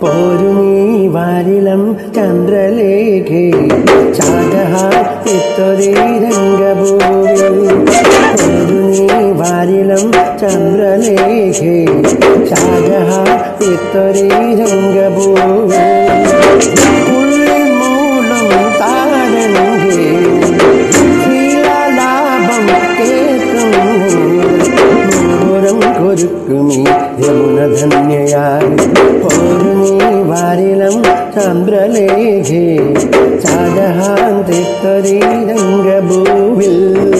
പോരു നീ വാരിളം ചന്ദ്രലേഖേ ഷാജഹാൻ ഇത്തൊരു രംഗഭൂമി പോരു നീ വാരിളം ചന്ദ്രലേഖേ ഷാജഹാൻ ഇത്തൊരു രംഗഭൂമി ഉള്ളിൽ മൂളും താരങ്കേ ശീലാലാഭം കേൾക്കും ദൂരം കൊരുക്കുമീ യമുന ധന്യയായി പോരുമീ വാരിളം ചന്ദ്രലേഖേ ഷാജഹാൻ തിത്തൊരീ രംഗഭൂവിൽ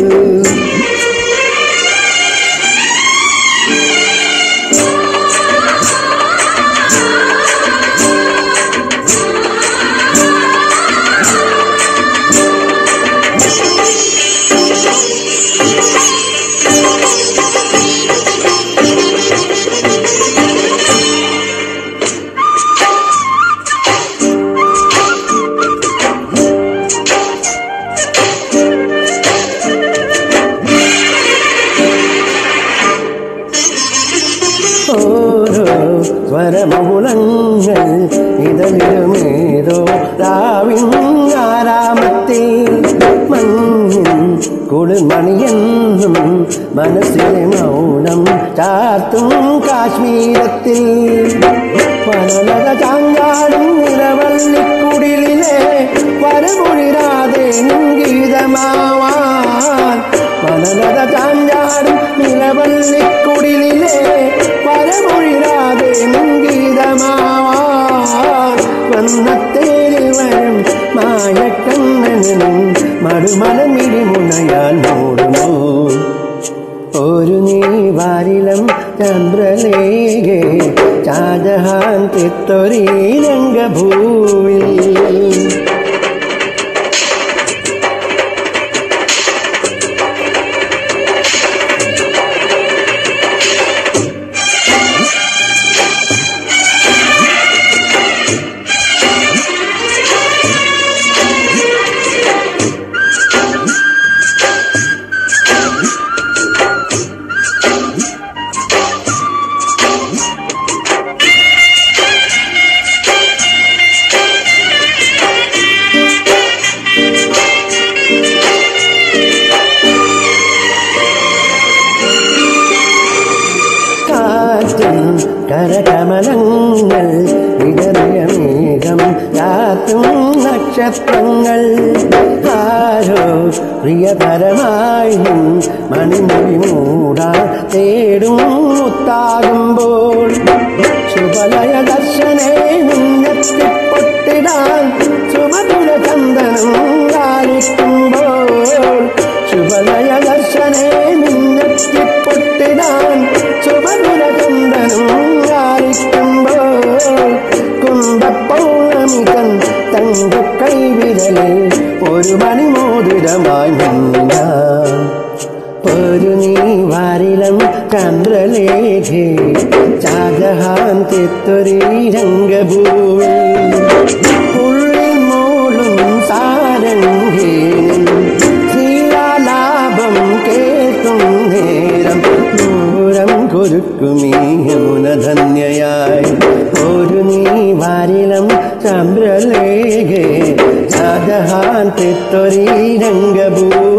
ഓരോ സ്വരമുളങ്ങൾ ഇതളിലുമേതോ രാവിങ്ങാരാമത്തെ മഞ്ഞിൻ കുളിർമണിയെന്നും മനസ്സിലെ മൗനം ചാർത്തും കാശ്മീരത്തിൽ വനലത ചാങ്കാടും നിലവള്ളിക്കുടിലിലെ വരമൊഴിരാതെ ഗീതമാവാൻ വനലത ചാഞ്ചാടും നിലവള്ളിക്കുടിലിലെ വരമൊഴിരാതെ ഗീതമാവാൻ വന്നത്തേരി വരും മായക്കണ്ണനും മടുമലമിടി മുണയാൽ മൂടുമോ ഒരു നീ വാരിളം ചന്ദ്രലേഖേ ഷാജഹാൻ തിത്തൊരീ രംഗഭൂവിൽ കാറ്റും കരകമലങ്ങൾ വിതറിയ മേഘം രാത്തും നക്ഷത്രങ്ങൾ ആരോ പ്രിയതരമായി നിൻ മണിമൊഴി മൂടാ തേടും മുത്താകുമ്പോൾ ശുഭലയ ദർശനേ മുന്നെത്തിപ്പൊട്ടിടാൻ സുമധുര ചന്ദനം കാലിക്കുമ്പോൾ ശുഭലയ ദർശനേ നിന്നെത്തിപ്പൊട്ടിടാൻ സുമധുര ചന്ദനം കാലിക്കുമ്പോൾ കുന്തപ്പൗർണമി തൻ തങ്ക കൈവിരലിൽ ഒരു മണിമോതിരമായി മുന്നിനാൻ ഒരു നീ വാരിളം ചന്ദ്രലേഖേ ഷാജഹാൻ തിത്തൊരീ രംഗഭൂമി ഉള്ളിൽ മൂളും സാരംഗേ ശീലാലാഭം കേൾക്കും നേരം ദൂരം കൊരുക്കുമീ യമുനധന്യയായി ഒരു നീ വാരിളം ചന്ദ്രലേഖേ ഷാജഹാൻ തിത്തൊരീ രംഗഭൂമി